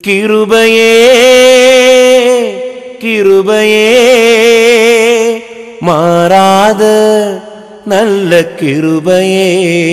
கிருபையே கிருபையே மாறாத நல்ல கிருபையே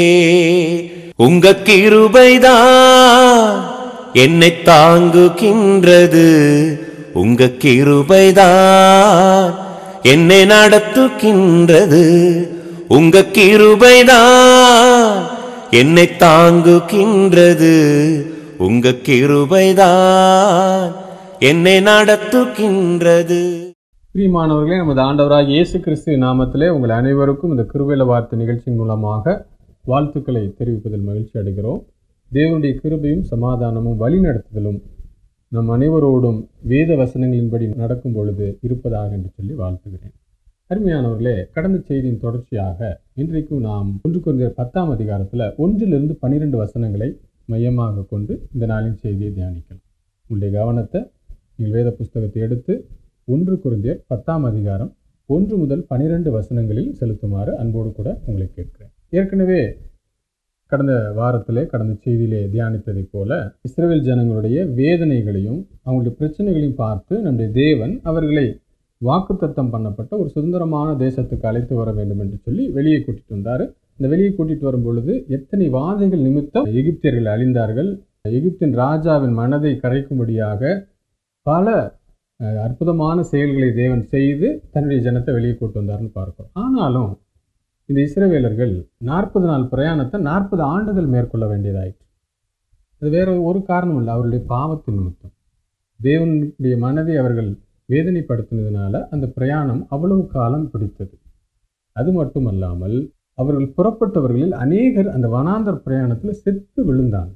உங்க கிருபைதான் என்னை தாங்குகின்றது உங்க கிருபைதான் என்னை நடத்துகின்றது உங்க கிருபைதான் என்னை தாங்குகின்றது உங்க கிருபைதான் என்னை நடத்துகின்றது பிரியமானவர்களே நமது ஆண்டவராக இயேசு கிறிஸ்து நாமத்திலே உங்கள் அனைவருக்கும் இந்த கிருபையில வார்த்தை நிகழ்ச்சியின் மூலமாக வாழ்த்துக்களை தெரிவிப்பதில் மகிழ்ச்சி அடைகிறோம் தேவனுடைய கிருபையும் சமாதானமும் வழிநடத்துதலும் நம் அனைவரோடும் வேத வசனங்களின்படி நடக்கும் பொழுது இருப்பதாக என்று சொல்லி வாழ்த்துகிறேன் அருமையானவர்களே கடந்த செய்தியின் தொடர்ச்சியாக இன்றைக்கும் நாம் ஒன்று குறைந்த பத்தாம் அதிகாரத்தில் ஒன்றிலிருந்து பன்னிரெண்டு வசனங்களை மையமாக கொண்டு இந்த நாளின் செய்தியை தியானிக்கலாம் உங்களுடைய கவனத்தை நீங்கள் வேத புஸ்தகத்தை எடுத்து ஒன்று குருந்தியர் பத்தாம் அதிகாரம் ஒன்று முதல் பனிரெண்டு வசனங்களில் செலுத்துமாறு அன்போடு கூட உங்களை கேட்கிறேன் ஏற்கனவே கடந்த வாரத்திலே கடந்த செய்தியிலே தியானித்ததைப் போல இஸ்ரேல் ஜனங்களுடைய வேதனைகளையும் அவங்களுடைய பிரச்சனைகளையும் பார்த்து நம்முடைய தேவன் அவர்களை வாக்குத்தத்தம் பண்ணப்பட்ட ஒரு சுதந்திரமான தேசத்துக்கு அழைத்து வர வேண்டும் என்று சொல்லி வெளியே கூட்டிட்டு வந்தார் இந்த வெளியே கூட்டிட்டு வரும் பொழுது எத்தனை வாதைகள் நிமித்தம் எகிப்தியர்கள் அழிந்தார்கள் எகிப்தின் ராஜாவின் மனதை கரைக்கும்படியாக பல அஹ், அற்புதமான செயல்களை தேவன் செய்து தன்னுடைய ஜனத்தை வெளியே கூட்டு வந்தார்னு பார்க்கிறோம் ஆனாலும் இந்த இஸ்ரவேலர்கள் நாற்பது நாள் பிரயாணத்தை நாற்பது ஆண்டுகள் மேற்கொள்ள வேண்டியதாயிற்று அது வேற ஒரு காரணம் இல்லை அவருடைய பாவத்தின் நிமித்தம் தேவனுடைய மனதை அவர்கள் வேதனைப்படுத்தினதுனால அந்த பிரயாணம் அவ்வளவு காலம் பிடித்தது அது மட்டுமல்லாமல் அவர்கள் புறப்பட்டவர்களில் அநேகர் அந்த வனாந்தர் பிரயாணத்தில் செத்து விழுந்தாங்க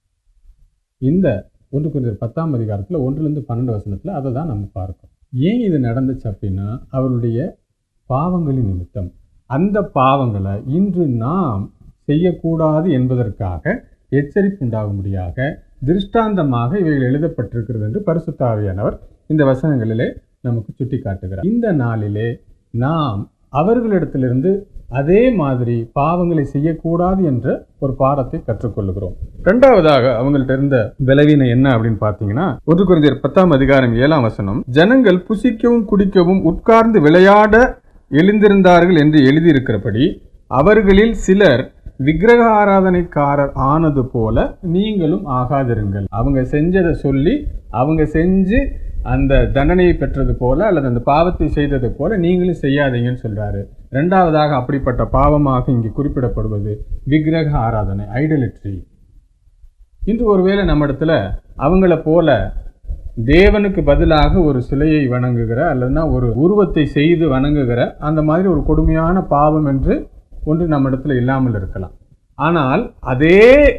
இந்த ஒன்று கொஞ்சம் பத்தாம் அதிகாரத்தில் ஒன்றுலேருந்து பன்னெண்டு வசனத்தில் அதை தான் நம்ம பார்க்கிறோம் ஏன் இது நடந்துச்சு அப்படின்னா அவருடைய பாவங்களின் நிமித்தம் அந்த பாவங்களை இன்று நாம் செய்யக்கூடாது என்பதற்காக எச்சரிப்பு உண்டாகும்படியாக திருஷ்டாந்தமாக இவைகள் எழுதப்பட்டிருக்கிறது என்று பரிசுத்தாவியானவர் இந்த வசனங்களிலே நமக்கு சுட்டி காட்டுகிறார் இந்த நாளிலே நாம் அவர்களிடத்திலிருந்து அதே மாதிரி பாவங்களை செய்யக்கூடாது என்ற ஒரு பாடத்தை கற்றுக்கொள்ளுகிறோம் இரண்டாவதாக அவங்கள்ட்ட இருந்த பலவீனம் என்ன அப்படின்னு பார்த்தீங்கன்னா ஒன்று குறைந்தர் பத்தாம் அதிகாரம் ஏழாம் வசனம் ஜனங்கள் புசிக்கவும் குடிக்கவும் உட்கார்ந்து விளையாட எழுந்திருந்தார்கள் என்று எழுதியிருக்கிறபடி அவர்களில் சிலர் விக்கிரக ஆராதனைக்காரர் ஆனது போல நீங்களும் ஆகாதிருங்கள் அவங்க செஞ்சதை சொல்லி அவங்க செஞ்சு அந்த தண்டனையை பெற்றது போல அல்லது அந்த பாவத்தை செய்தது போல நீங்களும் செய்யாதீங்கன்னு சொல்றாரு ரெண்டாவதாக அப்படிப்பட்ட பாவமாக இங்கே குறிப்பிடப்படுவது விக்கிரக ஆராதனை ஐடலிட்ரி இன்று ஒருவேளை நம்ம இடத்துல அவங்கள போல தேவனுக்கு பதிலாக ஒரு சிலையை வணங்குகிற அல்லதுனா ஒரு உருவத்தை செய்து வணங்குகிற அந்த மாதிரி ஒரு கொடுமையான பாவம் என்று ஒன்று நம்ம இடத்துல இல்லாமல் இருக்கலாம் ஆனால் அதே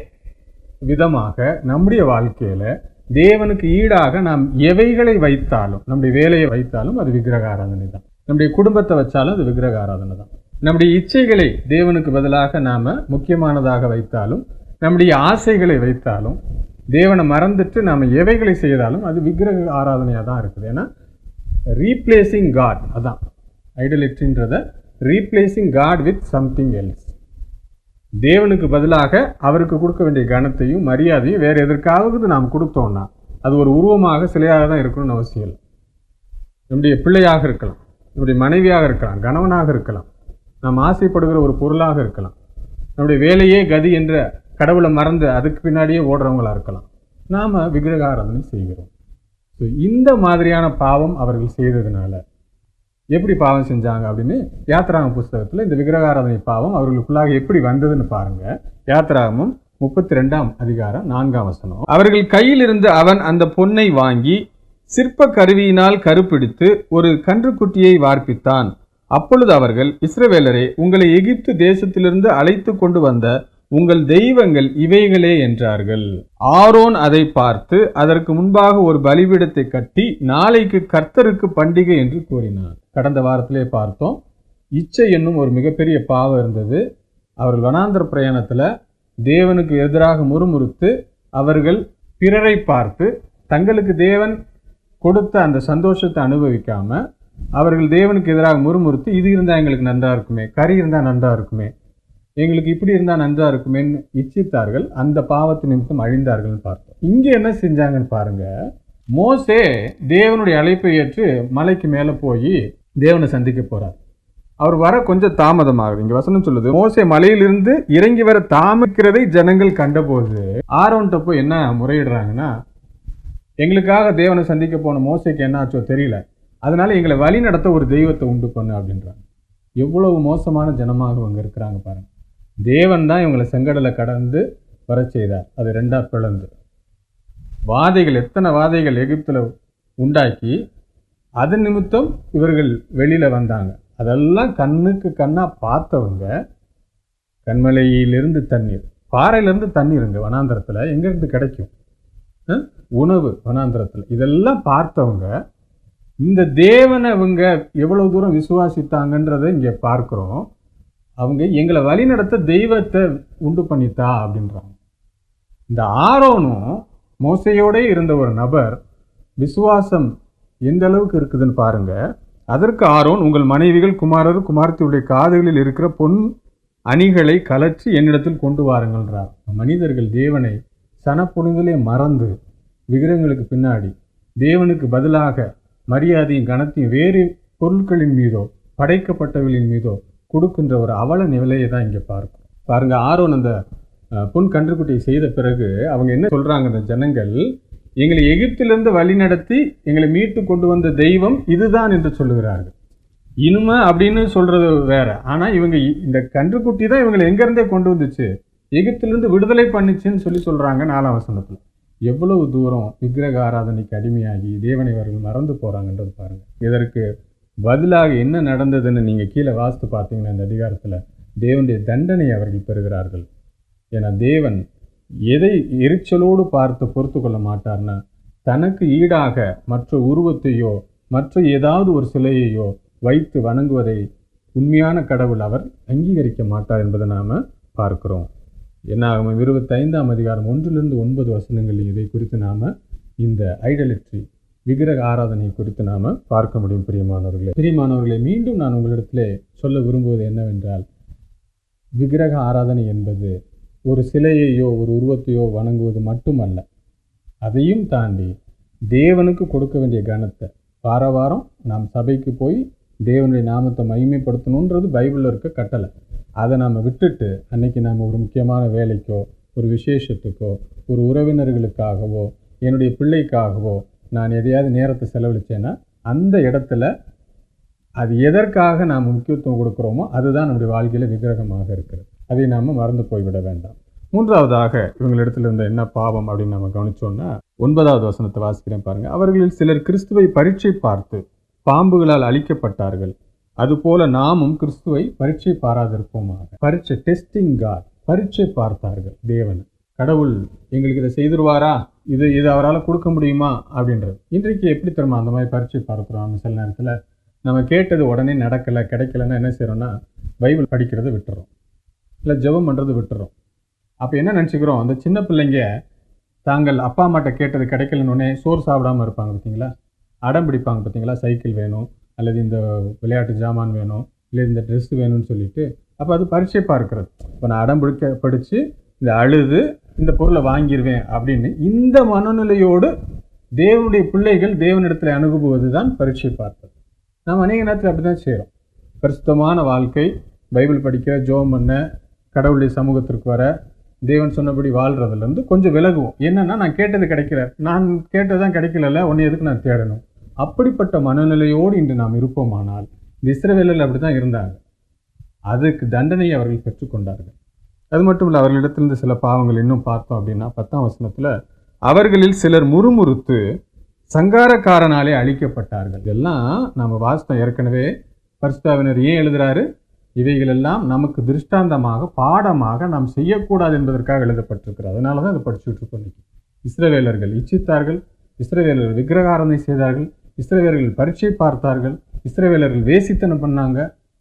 விதமாக நம்முடைய வாழ்க்கையில தேவனுக்கு ஈடாக நாம் எவைகளை வைத்தாலும் நம்முடைய வேலையை வைத்தாலும் அது விக்கிரக ஆராதனை தான் நம்முடைய குடும்பத்தை வச்சாலும் அது விக்கிரக ஆராதனை தான் நம்முடைய இச்சைகளை தேவனுக்கு பதிலாக நாம முக்கியமானதாக வைத்தாலும் நம்முடைய ஆசைகளை வைத்தாலும் தேவனை மறந்துட்டு நாம எவைகளை செய்தாலும் அது விக்கிரக ஆராதனையாக தான் இருக்குது ஏன்னா ரீப்ளேசிங் காட் அதான் ஐடலிட்ரின்றத replacing god with something else தேவனுக்கு பதிலாக அவருக்கு கொடுக்க வேண்டிய கனத்தையும் மரியாதையும் வேற எதற்காவது நாம் கொடுத்தோம்னா அது ஒரு உருவமாக சிலையாக தான் இருக்கணும்னு அவசியம் இல்லை நம்முடைய பிள்ளையாக இருக்கலாம் நம்முடைய மனைவியாக இருக்கலாம் கணவனாக இருக்கலாம் நாம் ஆசைப்படுகிற ஒரு பொருளாக இருக்கலாம் நம்முடைய வேலையே கதி என்ற கடவுளை மறந்து அதுக்கு பின்னாடியே ஓடுறவங்களா இருக்கலாம் நாம விக்கிரக ஆராதனை செய்கிறோம் ஸோ இந்த மாதிரியான பாவம் அவர்கள் செய்ததுனால எப்படி பாவம் செஞ்சாங்க அப்படின்னு யாத்ராகம் புஸ்தகத்தில் இந்த விக்கிரகாராதனை பாவம் அவர்களுக்குள்ளாக எப்படி வந்ததுன்னு பாருங்க யாத்ராகமும் முப்பத்தி ரெண்டாம் அதிகாரம் நான்காம் வசனம் அவர்கள் கையில் இருந்து அவன் அந்த பொன்னை வாங்கி சிற்ப கருவியினால் கருப்பிடித்து ஒரு கன்றுக்குட்டியை வார்ப்பித்தான் அப்பொழுது அவர்கள் இஸ்ரவேலரே உங்களை எகிப்து தேசத்திலிருந்து அழைத்து கொண்டு வந்த உங்கள் தெய்வங்கள் இவைகளே என்றார்கள் ஆரோன் அதை பார்த்து அதற்கு முன்பாக ஒரு பலிபீடத்தை கட்டி நாளைக்கு கர்த்தருக்கு பண்டிகை என்று கூறினார் கடந்த வாரத்திலே பார்த்தோம் இச்சை என்னும் ஒரு மிகப்பெரிய பாவம் இருந்தது அவர்கள் வனாந்தர பிரயாணத்துல தேவனுக்கு எதிராக முறுமுறுத்து அவர்கள் பிறரை பார்த்து தங்களுக்கு தேவன் கொடுத்த அந்த சந்தோஷத்தை அனுபவிக்காம அவர்கள் தேவனுக்கு எதிராக முறுமுறுத்து இது இருந்தா எங்களுக்கு நன்றா இருக்குமே கறி இருந்தா நன்றா இருக்குமே எங்களுக்கு இப்படி இருந்தால் நன்றா இருக்குமேன்னு இச்சித்தார்கள் அந்த பாவத்து நிமித்தம் அழிந்தார்கள்னு பார்த்தோம் இங்கே என்ன செஞ்சாங்கன்னு பாருங்க மோசே தேவனுடைய அழைப்பை ஏற்று மலைக்கு மேலே போய் தேவனை சந்திக்க போறார் அவர் வர கொஞ்சம் தாமதமாகுது இங்க வசனம் சொல்லுது மோசே மலையிலிருந்து இறங்கி வர தாமிக்கிறதை ஜனங்கள் கண்டபோது ஆரோன்ட்ட போய் என்ன முறையிடுறாங்கன்னா எங்களுக்காக தேவனை சந்திக்க போன மோசைக்கு என்ன ஆச்சோ தெரியல அதனால எங்களை வழி நடத்த ஒரு தெய்வத்தை உண்டு பண்ணு அப்படின்றாங்க எவ்வளவு மோசமான ஜனமாக இவங்க இருக்கிறாங்க பாருங்க தேவன் தான் இவங்களை செங்கடலை கடந்து வர செய்தார் அது ரெண்டா பிளந்து வாதைகள் எத்தனை வாதைகள் எகிப்துல உண்டாக்கி அது நிமித்தம் இவர்கள் வெளியில வந்தாங்க அதெல்லாம் கண்ணுக்கு கண்ணா பார்த்தவங்க கண்மலையிலிருந்து தண்ணீர் பாறையிலிருந்து தண்ணீருங்க வனாந்தரத்துல எங்க இருந்து கிடைக்கும் அஹ்? உணவு வனாந்தரத்துல இதெல்லாம் பார்த்தவங்க இந்த தேவனை இவங்க எவ்வளவு தூரம் விசுவாசித்தாங்கன்றதை இங்க பார்க்கிறோம் அவங்க எங்களை வழிநடத்த தெய்வத்தை உண்டு பண்ணித்தா அப்படின்றாங்க இந்த ஆரோனும் மோசையோடே இருந்த ஒரு நபர் விசுவாசம் எந்த அளவுக்கு இருக்குதுன்னு பாருங்க அதற்கு ஆரோன் உங்கள் மனைவிகள் குமாரர் குமாரத்தியுடைய காதுகளில் இருக்கிற பொன் அணிகளை கலற்றி என்னிடத்தில் கொண்டு வாருங்கள்ன்றார் மனிதர்கள் தேவனை சனப்புனிதலே மறந்து விக்கிரகங்களுக்கு பின்னாடி தேவனுக்கு பதிலாக மரியாதையும் கனத்தையும் வேறு பொருட்களின் மீதோ படைக்கப்பட்டவர்களின் மீதோ கொடுக்கின்ற ஒரு அவல நிலையை தான் இங்கே பார்க்கும் பாருங்க ஆரோன் அந்த அஹ், பொன் கன்றுக்குட்டியை செய்த பிறகு அவங்க என்ன சொல்றாங்க அந்த ஜனங்கள் எங்களை எகிப்திலிருந்து வழிநடத்தி எங்களை மீட்டு கொண்டு வந்த தெய்வம் இதுதான் என்று சொல்லுகிறார்கள் இனிமே அப்படின்னு சொல்றது வேற ஆனா இவங்க இ- இந்த கன்றுக்குட்டி தான் இவங்களை எங்க இருந்தே கொண்டு வந்துச்சு எகிப்திலிருந்து விடுதலை பண்ணுச்சுன்னு சொல்லி சொல்றாங்க நாலாம் வசனத்துல எவ்வளவு தூரம் விக்கிரக ஆராதனைக்கு அடிமையாகி தேவனை அவர்கள் மறந்து போறாங்கன்றது பாருங்க இதற்கு பதிலாக என்ன நடந்ததுன்னு நீங்க கீழே வாசித்து பார்த்தீங்கன்னா இந்த அதிகாரத்துல தேவனுடைய தண்டனை அவர்கள் பெறுகிறார்கள் ஏன்னா தேவன் எதை எரிச்சலோடு பார்த்து பொறுத்து கொள்ள மாட்டார்னா தனக்கு ஈடாக மற்ற உருவத்தையோ மற்ற ஏதாவது ஒரு சிலையையோ வைத்து வணங்குவதை உண்மையான கடவுள் அவர் அங்கீகரிக்க மாட்டார் என்பதை நாம பார்க்கிறோம் என்ன ஆகும் இருபத்தைந்தாம் அதிகாரம் ஒன்றிலிருந்து ஒன்பது வசனங்களில் இதை குறித்து நாம இந்த ஐடலிட்ரி விக்கிரக ஆராதனை குறித்து நாம பார்க்க முடியும் பிரியமானவர்களே பிரியமானவர்களே மீண்டும் நான் உங்களிடத்திலே சொல்ல விரும்புவது என்னவென்றால் விக்கிரக ஆராதனை என்பது ஒரு சிலையையோ ஒரு உருவத்தையோ வணங்குவது மட்டுமல்ல அதையும் தாண்டி தேவனுக்கு கொடுக்க வேண்டிய கனத்தை வார வாரம் நாம் சபைக்கு போய் தேவனுடைய நாமத்தை மகிமைப்படுத்தணுன்றது பைபிளில் இருக்க கட்டளை அதை நாம் விட்டுட்டு அன்னைக்கு நாம் ஒரு முக்கியமான வேலைக்கோ ஒரு விசேஷத்துக்கோ ஒரு உறவினர்களுக்காகவோ என்னுடைய பிள்ளைக்காகவோ நான் எதையாவது நேரத்தை செலவழிச்சேன்னா அந்த இடத்துல அது எதற்காக நாம் முக்கியத்துவம் கொடுக்குறோமோ அதுதான் நம்முடைய வாழ்க்கையில் விக்கிரகமாக இருக்கிறது அதை நாம் மறந்து போய்விட வேண்டாம் மூன்றாவதாக இவங்களிடத்துல இருந்த என்ன பாவம் அப்படின்னு நம்ம கவனிச்சோம்னா ஒன்பதாவது வசனத்தை வாசிக்கிறேன் பாருங்க அவர்களில் சிலர் கிறிஸ்துவை பரீட்சை பார்த்து பாம்புகளால் அழிக்கப்பட்டார்கள் அதுபோல நாமும் கிறிஸ்துவை பரீட்சை பாராதிருப்போமாக பரீட்சை டெஸ்டிங் காட் பரீட்சை பார்த்தார்கள் தேவன் கடவுள் எங்களுக்கு இதை செய்திருவாரா இது இது அவரால் கொடுக்க முடியுமா அப்படின்றது இன்றைக்கு எப்படி தெரியுமா அந்த மாதிரி பரீட்சை பார்க்குறோம் நம்ம சில நேரத்தில் நம்ம கேட்டது உடனே நடக்கலை கிடைக்கலன்னா என்ன செய்கிறோம்னா பைபிள் படிக்கிறதை விட்டுறோம் இல்லை ஜெபம் பண்ணுறது விட்டுறோம் அப்போ என்ன நினச்சிக்கிறோம் அந்த சின்ன பிள்ளைங்க தாங்கள் அப்பா அம்மாட்ட கேட்டது கிடைக்கலன்னு சோறு சாப்பிடாம இருப்பாங்க பார்த்தீங்களா அடம் பிடிப்பாங்க பார்த்தீங்களா சைக்கிள் வேணும் அல்லது இந்த விளையாட்டு ஜாமான் வேணும் இல்லை இந்த Dress வேணும்னு சொல்லிட்டு அப்போ அது பரீட்சை பார்க்கிறது இப்போ நான் அடம் பிடிக்க படித்து இந்த அழுது இந்த பொருளை வாங்கிடுவேன் அப்படின்னு இந்த மனநிலையோடு தேவனுடைய பிள்ளைகள் தேவனிடத்தில் அணுகுவது தான் பரீட்சை பார்ப்பது நாம் அநேக நேரத்தில் அப்படி தான் செய்கிறோம் பரிசுத்தமான வாழ்க்கை பைபிள் படிக்க ஜோம் பண்ண கடவுளுடைய சமூகத்திற்கு வர தேவன் சொன்னபடி வாழ்றதுலேருந்து கொஞ்சம் விலகுவோம் என்னன்னா நான் கேட்டது கிடைக்கல நான் கேட்டதான் கிடைக்கலல்ல உன்னை எதுக்கு நான் தேடணும் அப்படிப்பட்ட மனநிலையோடு இன்று நாம் இருப்போமானால் இந்த இஸ்ரவேலர்கள் அப்படி தான் இருந்தாங்க அதுக்கு தண்டனையை அவர்கள் பெற்றுக்கொண்டார்கள் அது மட்டும் இல்லை அவர்களிடத்திலிருந்து சில பாவங்கள் இன்னும் பார்த்தோம் அப்படின்னா பத்தாம் வசனத்தில் அவர்களில் சிலர் முறுமுறுத்து சங்காரக்காரனாலே அழிக்கப்பட்டார்கள் இதெல்லாம் நம்ம வாசித்தோம் ஏற்கனவே பரிசுத்தாவினர் ஏன் எழுதுறாரு இவைகளெல்லாம் நமக்கு திருஷ்டாந்தமாக பாடமாக நாம் செய்யக்கூடாது என்பதற்காக எழுதப்பட்டிருக்கிறது அதனால தான் இதை படிச்சுட்டு இருக்கோம் இன்னைக்கு. இஸ்ரவேலர்கள் இச்சித்தார்கள் இஸ்ரவேலர்கள் விக்கிரகாரனை செய்தார்கள் இஸ்ரவேலர்கள் பரீட்சை பார்த்தார்கள் இஸ்ரவேலர்கள் வேசித்தனம் பண்ணாங்க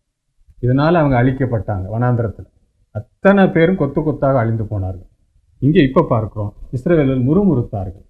இதனால அவங்க அழிக்கப்பட்டாங்க வனாந்திரத்தில் அத்தனை பேரும் கொத்து கொத்தாக அழிந்து போனார்கள் இங்கே இப்போ பார்க்கிறோம் இஸ்ரவேலர்கள் முறுமுறுத்தார்கள்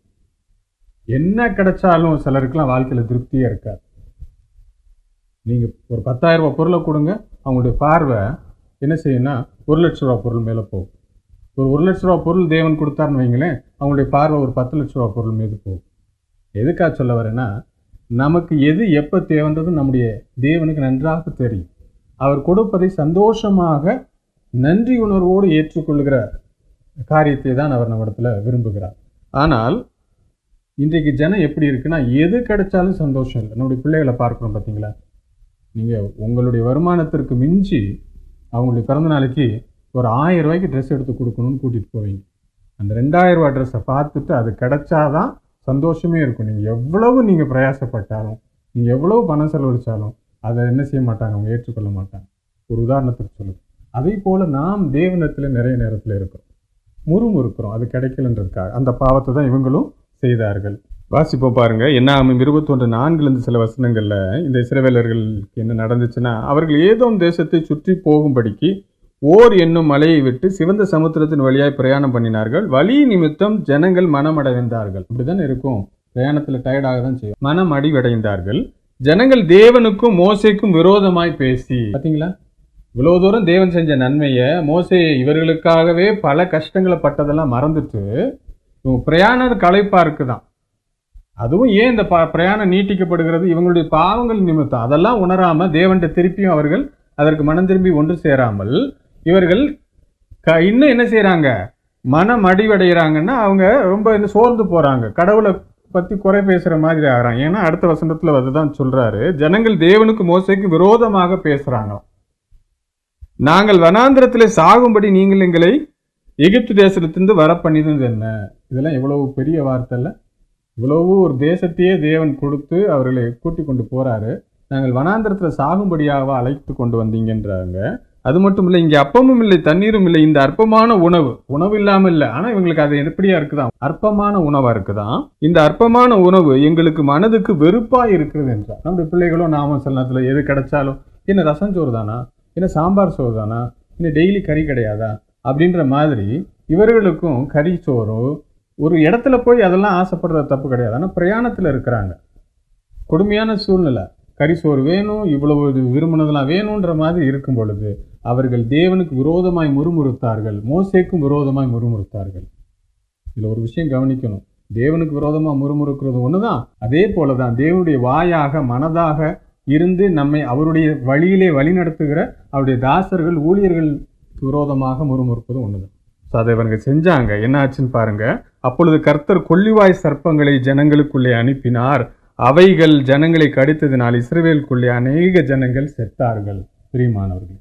என்ன கிடைச்சாலும் சிலருக்குலாம் வாழ்க்கையில் திருப்தியே இருக்காது நீங்கள் ஒரு பத்தாயிரம் ரூபாய் பொருளை கொடுங்க அவங்களுடைய பார்வை என்ன செய்யும்னா ஒரு லட்ச ரூபா பொருள் மேலே போகும் ஒரு ஒரு லட்ச ரூபா பொருள் தேவன் கொடுத்தாருன்னு வைங்களேன் அவங்களுடைய பார்வை ஒரு பத்து லட்ச ரூபா பொருள் மீது போகும் எதுக்காக சொல்ல வரேன்னா நமக்கு எது எப்போ தேவைன்றது நம்முடைய தேவனுக்கு நன்றாக தெரியும் அவர் கொடுப்பதை சந்தோஷமாக நன்றி உணர்வோடு ஏற்றுக்கொள்கிற காரியத்தை தான் அவர் நம்மிடத்துல விரும்புகிறார் ஆனால் இன்றைக்கு ஜனம் எப்படி இருக்குன்னா எது கிடைச்சாலும் சந்தோஷம் இல்லை நம்முடைய பிள்ளைகளை பார்க்குறோம் பார்த்தீங்களா நீங்கள் உங்களுடைய வருமானத்திற்கு மிஞ்சி அவங்களுடைய பிறந்த நாளைக்கு ஒரு ஆயிரம் ரூபாய்க்கு ட்ரெஸ் எடுத்து கொடுக்கணும்னு கூட்டிகிட்டு போவீங்க அந்த ரெண்டாயிரம் ரூபாய் ட்ரெஸ்ஸை பார்த்துட்டு அது கிடைச்சாதான் சந்தோஷமே இருக்கும் நீங்கள் எவ்வளவு நீங்கள் பிரயாசப்பட்டாலும் நீங்கள் எவ்வளவு பணம் செலவழிச்சாலும் அதை என்ன செய்ய மாட்டாங்க அவங்க ஏற்றுக்கொள்ள மாட்டாங்க ஒரு உதாரணத்துக்கு சொல்லுது அதே போல் நாம் தேவனத்தில் நிறைய நேரத்தில் இருக்கிறோம் முறுமுறுக்கிறோம் அது கிடைக்கலன்றதுக்காக அந்த பாவத்தை தான் இவங்களும் செய்தார்கள் வாசிப்போம் பாருங்க என்ன ஆகும் இருபத்தொன்று நான்குலேருந்து சில வசனங்களில் இந்த இஸ்ரவேலர்களுக்கு என்ன நடந்துச்சுன்னா அவர்கள் ஏதோ தேசத்தை சுற்றி போகும்படிக்கு ஓர் என்னும் மலையை விட்டு சிவந்த சமுத்திரத்தின் வழியாய் பிரயாணம் பண்ணினார்கள் வழி நிமித்தம் ஜனங்கள் மனமடைந்தார்கள் அப்படிதானே இருக்கும் பிரயாணத்தில் டயர்டாக தான் செய்யும் மனம் அடிவடைந்தார்கள் ஜனங்கள் தேவனுக்கும் மோசைக்கும் விரோதமாய் பேசி பார்த்தீங்களா இவ்வளோ தூரம் தேவன் செஞ்ச நன்மையை மோசே இவர்களுக்காகவே பல கஷ்டங்களை பட்டதெல்லாம் மறந்துட்டு இவங்க பிரயாணம் களைப்பா இருக்குதான் அதுவும் ஏன் இந்த ப பிரயாணம் நீட்டிக்கப்படுகிறது இவங்களுடைய பாவங்கள் நிமித்தம் அதெல்லாம் உணராம தேவன்கிட்ட திருப்பியும் அவர்கள் அதற்கு மனம் திரும்பி ஒன்று சேராமல் இவர்கள் க இன்னும் என்ன செய்றாங்க மனம் அடிவடைகிறாங்கன்னா அவங்க ரொம்ப இன்னும் சோர்ந்து போறாங்க கடவுளை பத்தி குறை பேசுற மாதிரி ஆகிறாங்க ஏன்னா அடுத்த வசனத்துல அதுதான் சொல்றாரு ஜனங்கள் தேவனுக்கு மோசைக்கு விரோதமாக பேசுறாங்களாம் நாங்கள் வனாந்திரத்திலே சாகும்படி நீங்கள் எங்களை எகிப்து தேசத்திலிருந்து வர பண்ணினது என்ன இதெல்லாம் எவ்வளவு பெரிய வார்த்தை இல்ல இவ்வளவு ஒரு தேசத்தையே தேவன் கொடுத்து அவர்களை கூட்டி கொண்டு போறாரு நாங்கள் வனாந்திரத்தில் சாகும்படியாக அழைத்து கொண்டு வந்தீங்கன்றாங்க அது மட்டும் இல்லை இங்கே அப்பமும் இல்லை தண்ணீரும் இல்லை இந்த அற்பமான உணவு உணவு இல்லாமல் இல்லை ஆனால் இவங்களுக்கு அது எப்படியா இருக்குதாம் அற்பமான உணவா இருக்குதாம் இந்த அற்பமான உணவு எங்களுக்கு மனதுக்கு வெறுப்பா இருக்கிறது என்றார் நம்முடைய பிள்ளைகளும் நாம சில நேரத்தில் எது கிடைச்சாலும் என்ன ரசம் சோறு தானா என்ன சாம்பார் சோறு தானா என்ன டெய்லி கறி கிடையாதா அப்படின்ற மாதிரி இவர்களுக்கும் கறி சோறு ஒரு இடத்துல போய் அதெல்லாம் ஆசைப்படுறது தப்பு கிடையாது ஆனால் பிரயாணத்தில் இருக்கிறாங்க கொடுமையான சூழ்நிலை கறி சோறு வேணும் இவ்வளவு இது விரும்பினதெல்லாம் வேணுன்ற மாதிரி இருக்கும் பொழுது அவர்கள் தேவனுக்கு விரோதமாய் முறுமுறுத்தார்கள் மோசேக்கும் விரோதமாய் முறுமுறுத்தார்கள் இதில் ஒரு விஷயம் கவனிக்கணும் தேவனுக்கு விரோதமாக முறுமுறுக்கிறது ஒன்று தான் அதே போல தான் தேவனுடைய வாயாக மனதாக இருந்து நம்மை அவருடைய வழியிலே வழிநடத்துகிற அவருடைய தாசர்கள் ஊழியர்களுக்கு விரோதமாக முறுமுறுப்பது ஒன்று தான் ஸோ அதை இவங்க செஞ்சாங்க என்ன ஆச்சுன்னு பாருங்க அப்பொழுது கர்த்தர் கொள்ளிவாய் சர்ப்பங்களை ஜனங்களுக்குள்ளே அனுப்பினார் அவைகள் ஜனங்களை கடித்ததினால் இஸ்ரவேலுக்குள்ளே அநேக ஜனங்கள் செத்தார்கள் பிரியமானவர்கள்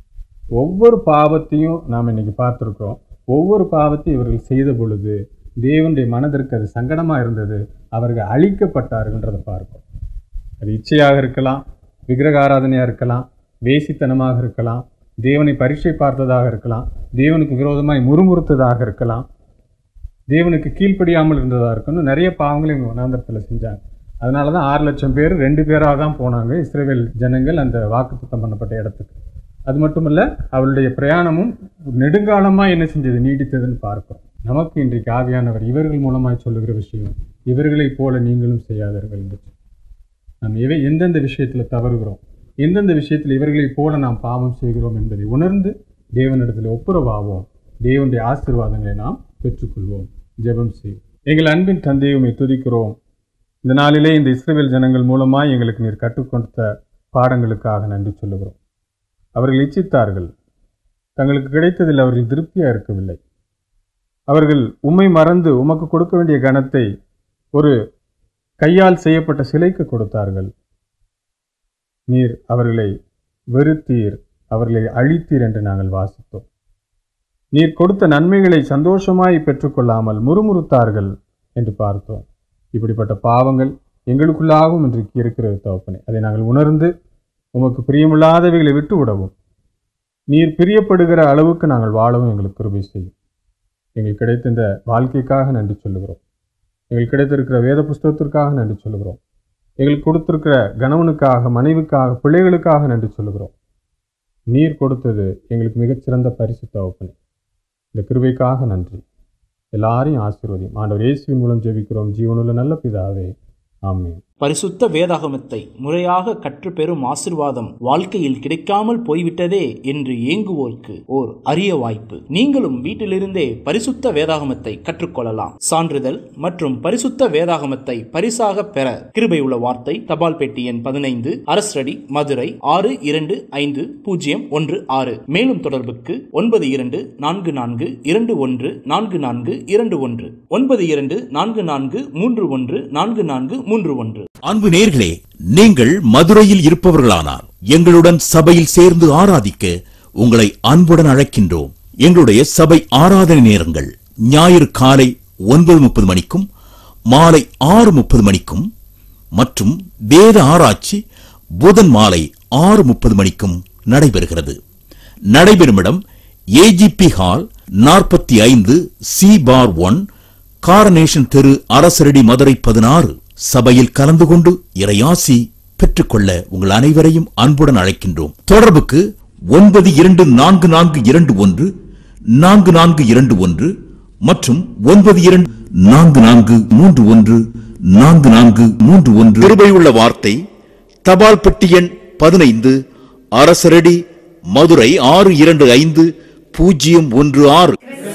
ஒவ்வொரு பாவத்தையும் நாம் இன்னைக்கு பார்த்துருக்கோம் ஒவ்வொரு பாவத்தையும் இவர்கள் செய்த பொழுது தேவனுடைய மனதிற்கு அது சங்கடமாக இருந்தது அவர்கள் அழிக்கப்பட்டார்கள்ன்றதை பார்க்கிறோம் அது இச்சையாக இருக்கலாம் விக்கிரக ஆராதனையாக இருக்கலாம் வேசித்தனமாக இருக்கலாம் தேவனை பரீட்சை பார்த்ததாக இருக்கலாம் தேவனுக்கு விரோதமாய் முறுமுறுத்ததாக இருக்கலாம் தேவனுக்கு கீழ்ப்படியாமல் இருந்ததாக இருக்கணும் நிறைய பாவங்களை இவங்க வனாந்தரத்தில் செஞ்சாங்க அதனால தான் ஆறு லட்சம் பேர் ரெண்டு பேராக தான் போனாங்க இஸ்ரேல் ஜனங்கள் அந்த வாக்குத்தத்தம் பண்ணப்பட்ட இடத்துக்கு அது மட்டும் இல்லை அவளுடைய பிரயாணமும் நெடுங்காலமாக என்ன செஞ்சது நீடித்ததுன்னு பார்க்கிறோம் நமக்கு இன்றைக்கு ஆவியானவர் இவர்கள் மூலமாய் சொல்லுகிற விஷயம் இவர்களைப் போல நீங்களும் செய்யாதீர்கள் என்று நாம் எவை எந்தெந்த விஷயத்தில் தவறுகிறோம் எந்தெந்த விஷயத்தில் இவர்களைப் போல நாம் பாவம் செய்கிறோம் என்பதை உணர்ந்து தேவனிடத்தில் ஒப்புரவாவோம் தேவனுடைய ஆசீர்வாதங்களை நாம் பெற்றுக்கொள்வோம் ஜெபம் செய்வோம் எங்கள் அன்பின் தந்தையை உம்மை துதிக்கிறோம் இந்த நாளிலே இந்த இஸ்ரேல் ஜனங்கள் மூலமாய் எங்களுக்கு நீர் கற்றுக் கொடுத்த பாடங்களுக்காக நன்றி சொல்லுகிறோம் அவர்கள் இச்சித்தார்கள் தங்களுக்கு கிடைத்ததில் அவர்கள் திருப்தியாக இருக்கவில்லை அவர்கள் உம்மை மறந்து உமக்கு கொடுக்க வேண்டிய கனத்தை ஒரு கையால் செய்யப்பட்ட சிலைக்கு கொடுத்தார்கள் நீர் அவர்களை வெறுத்தீர் அவர்களை அழித்தீர் என்று நாங்கள் வாசித்தோம் நீர் கொடுத்த நன்மைகளை சந்தோஷமாய் பெற்றுக்கொள்ளாமல் முறுமுறுத்தார்கள் என்று பார்த்தோம் இப்படிப்பட்ட பாவங்கள் எங்களுக்குள்ளாகவும் இன்றைக்கு இருக்கிறது தகப்பனே அதை நாங்கள் உணர்ந்து உமக்கு பிரியமில்லாதவைகளை விட்டு விடவும் நீர் பிரியப்படுகிற அளவுக்கு நாங்கள் வாழவும் எங்களுக்கு கிருபை செய்யும் எங்களுக்கு கிடைத்த இந்த வாழ்க்கைக்காக நன்றி சொல்லுகிறோம் எங்களுக்கு கிடைத்திருக்கிற வேத புஸ்தகத்திற்காக நன்றி சொல்லுகிறோம் எங்களுக்கு கொடுத்திருக்கிற கணவனுக்காக மனைவிக்காக பிள்ளைகளுக்காக நன்றி சொல்லுகிறோம் நீர் கொடுத்தது எங்களுக்கு மிகச்சிறந்த பரிசு தகப்பனே இந்த கிருபைக்காக நன்றி எல்லாரையும் ஆசீர்வதியும் ஆண்டவர் இயேசுவின் மூலம் ஜெபிக்கிறோம் ஜீவனுள்ள நல்ல பிதாவே ஆமென் பரிசுத்த வேதாகமத்தை முறையாக கற்றுப்பெறும் ஆசிர்வாதம் வாழ்க்கையில் கிடைக்காமல் போய்விட்டதே என்று ஏங்குவோருக்கு ஓர் அரிய வாய்ப்பு நீங்களும் வீட்டிலிருந்தே பரிசுத்த வேதாகமத்தை கற்றுக்கொள்ளலாம் சான்றிதழ் மற்றும் பரிசுத்த வேதாகமத்தை பரிசாக பெற கிருபை உள்ள வார்த்தை தபால் பெட்டி எண் பதினைந்து அரசடி மதுரை ஆறு இரண்டு ஐந்து பூஜ்ஜியம் ஒன்று ஆறு மேலும் தொடர்புக்கு ஒன்பது இரண்டு நான்கு நான்கு இரண்டு ஒன்று நான்கு நான்கு இரண்டு ஒன்று ஒன்பது இரண்டு நான்கு நான்கு மூன்று ஒன்று நான்கு நான்கு மூன்று ஒன்று அன்பு நேர்களே நீங்கள் மதுரையில் இருப்பவர்களானால் எங்களுடன் சபையில் சேர்ந்து ஆராதிக்க உங்களை அன்புடன் அழைக்கின்றோம் எங்களுடைய சபை ஆராதனை நேரங்கள் ஞாயிறு காலை ஒன்பது முப்பது மணிக்கும் மாலை ஆறு முப்பது மணிக்கும் மற்றும் வேத ஆராய்ச்சி புதன் மாலை ஆறு முப்பது மணிக்கும் நடைபெறுகிறது நடைபெறும் இடம் ஏஜிபி ஹால் நாற்பத்தி ஐந்து சி பார் ஒன் காரனேஷன் தெரு அரசரடி மதுரை பதினாறு சபையில் கலந்து கொண்டு இறையாசி பெற்றுக்கொள்ள உங்கள் அனைவரையும் அன்புடன் அழைக்கின்றோம் தொடர்புக்கு ஒன்பது இரண்டு நான்கு நான்கு இரண்டு ஒன்று நான்கு நான்கு இரண்டு ஒன்று மற்றும் ஒன்பது இரண்டு நான்கு நான்கு மூன்று ஒன்று நான்கு நான்கு மூன்று ஒன்று கிருபையுள்ள வார்த்தை தபால் பெட்டி எண் பதினைந்து அரசரடி மதுரை ஆறு இரண்டு ஐந்து பூஜ்ஜியம் ஒன்று ஆறு